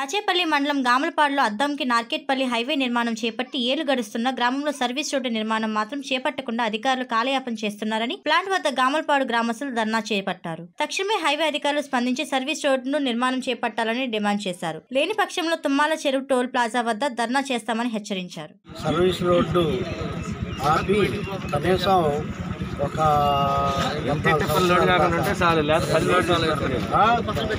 దాచేపల్లి మండలం గామలపాడులో అద్దంకి నార్కెట్పల్లి హైవే నిర్మాణం చేపట్టి ఏళ్లు గడుస్తున్న గ్రామంలో సర్వీస్ రోడ్డు నిర్మాణం మాత్రం చేపట్టకుండా అధికారులు కాలయాపన చేస్తున్నారని ప్లాంట్ వద్ద గామలపాడు గ్రామస్తులు ధర్నా చేపట్టారు తక్షణమే హైవే అధికారులు స్పందించి సర్వీస్ రోడ్డును నిర్మాణం చేపట్టాలని డిమాండ్ చేశారు లేని పక్షంలో తుమ్మాల చెరువు టోల్ ప్లాజా వద్ద ధర్నా చేస్తామని హెచ్చరించారు సర్వీస్ రోడ్డు ఆపి కనీసం ఒక ఆ?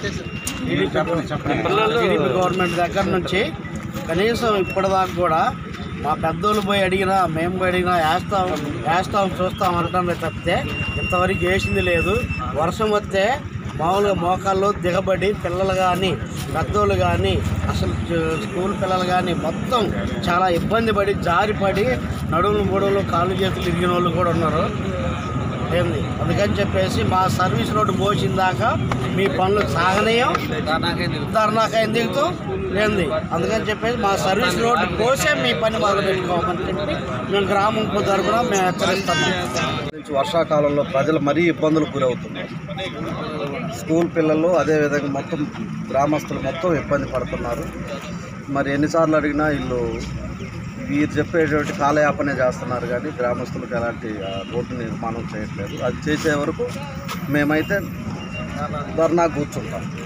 టీడీపీ గవర్నమెంట్ దగ్గర నుంచి కనీసం ఇప్పటిదాకా కూడా మా పెద్దోళ్ళు పోయి అడిగినా మేము పోయి అడిగినా వేస్తాం వేస్తాం చూస్తాం అంటామే తప్పితే ఇంతవరకు వేసింది లేదు వర్షం వస్తే మామూలుగా మోకాళ్ళు దిగబడి పిల్లలు కానీ పెద్దోళ్ళు కానీ అసలు చ- స్కూల్ పిల్లలు కానీ మొత్తం చాలా ఇబ్బంది పడి జారిపడి నడుములు బొడువులు కాళ్ళు చేతులు ఇరిగిన వాళ్ళు కూడా ఉన్నారు ఏంది అందుకని చెప్పేసి మా సర్వీస్ రోడ్డు పోసిన దాకా మీ పనులు సాగనీయం ధర్నాకాయం దిగుతూ ఏంది అందుకని చెప్పేసి మా సర్వీస్ రోడ్డు పోసే మీ పని మొదలు పెట్టుకోమని చెప్పి మేము గ్రామం తరపున మేము హెచ్చరిస్తున్నాం నుంచి వర్షాకాలంలో ప్రజలు మరీ ఇబ్బందులకు గురవుతున్నారు స్కూల్ పిల్లలు అదేవిధంగా మొత్తం గ్రామస్తులు మొత్తం ఇబ్బంది పడుతున్నారు మరి ఎన్నిసార్లు అడిగినా వీళ్ళు వీరు చెప్పేటువంటి కాలయాపనే చేస్తున్నారు కానీ గ్రామస్తులకు ఎలాంటి ఆ, రోడ్డు నిర్మాణం చేయట్లేదు అది చేసే వరకు మేమైతే ధర్నా కూర్చుంటాం